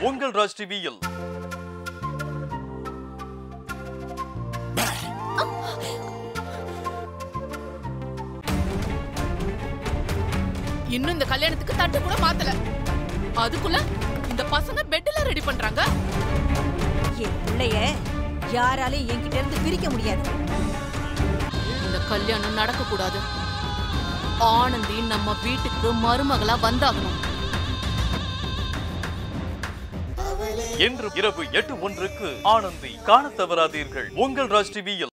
உங்கள் ராஜ் டிவியில் இன்னும் இந்த கல்யாணத்துக்கு தட்டு கூட மாத்தல அதுக்குள்ள இந்த பசங்க பெட்ல ரெடி பண்றாங்க என் பிள்ளைய யாராலையும் என்கிட்ட இருந்து பிரிக்க முடியாது இந்த கல்யாணம் நடக்க கூடாது ஆனந்தி நம்ம வீட்டுக்கு மருமகளா வந்தாகணும் இன்று இரவு எட்டு ஒன்றுக்கு ஆனந்தி காணத் தவறாதீர்கள் உங்கள் ராஜ் டிவியில்